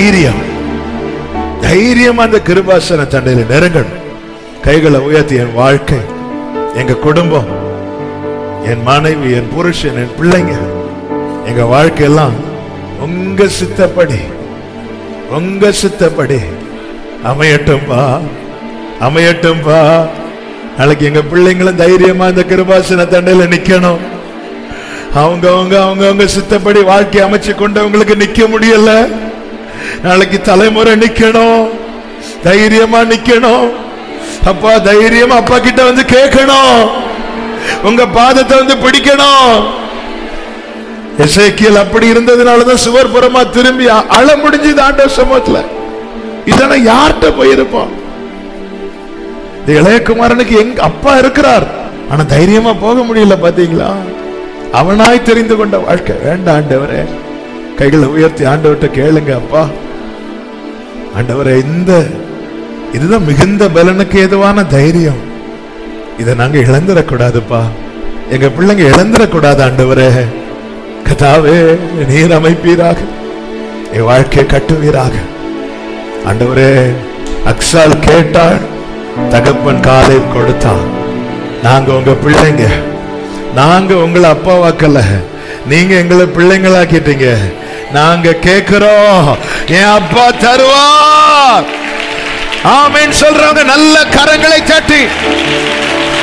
தைரியம் தைரியம் அந்த கிருபாசன தண்டையில நெருங்கணும் கைகளை உயர்த்தி என் வாழ்க்கை எங்க குடும்பம் என் மனைவி என் புருஷன் என் பிள்ளைங்க எங்க வாழ்க்கையெல்லாம் உங்க சித்தப்படி உங்க சித்தப்படி அமையட்டும்பா அமையட்டும்பா நாளைக்கு எங்க பிள்ளைங்களும் தைரியமா இந்த கிருபாசன தண்டையில நிக்கணும் அவங்க அவங்க அவங்க அவங்க சித்தப்படி வாழ்க்கை அமைச்சு கொண்டவங்களுக்கு நிக்க முடியல நாளைக்கு தலைமுறை நிக்கணும் தைரியமா நிக்கணும் அப்பா தைரியமா அப்பா கிட்ட வந்து கேட்கணும் உங்க பாதத்தை வந்து பிடிக்கணும் எசேக்கியல் அப்படி இருந்ததுனாலதான் சுவர் புறமா திரும்பி அ- அழ முடிஞ்சது ஆண்டவர் சமூகத்துல இதெல்லாம் யார்கிட்ட போயிருப்போம் இந்த இளையகுமாரனுக்கு எங்க அப்பா இருக்கிறார் ஆனா தைரியமா போக முடியல பாத்தீங்களா அவனாய் தெரிந்து கொண்ட வாழ்க்கை வேண்டாம் ஆண்டவரே கைகளை உயர்த்தி ஆண்டவர்கிட்ட கேளுங்க அப்பா ஆண்டவரே இந்த இதுதான் மிகுந்த பலனுக்கு ஏதுவான தைரியம் இதை நாங்க இழந்துடக்கூடாதுப்பா எங்க பிள்ளைங்க இழந்துடக்கூடாது ஆண்டவரே கதாவே நீர் அமைப்பீராக என் வாழ்க்கையை கட்டுவீராக ஆண்டவரே அக்ஸால் கேட்டாள் தகப்பன் காலை கொடுத்தான் நாங்க உங்க பிள்ளைங்க நாங்க உங்களை அப்பாவாக்கல நீங்க எங்களை பிள்ளைங்களாக்கிட்டீங்க நாங்க கேக்குறோம் என் அப்பா தருவார் ஆமென் சொல்றவங்க நல்ல கரங்களை தட்டி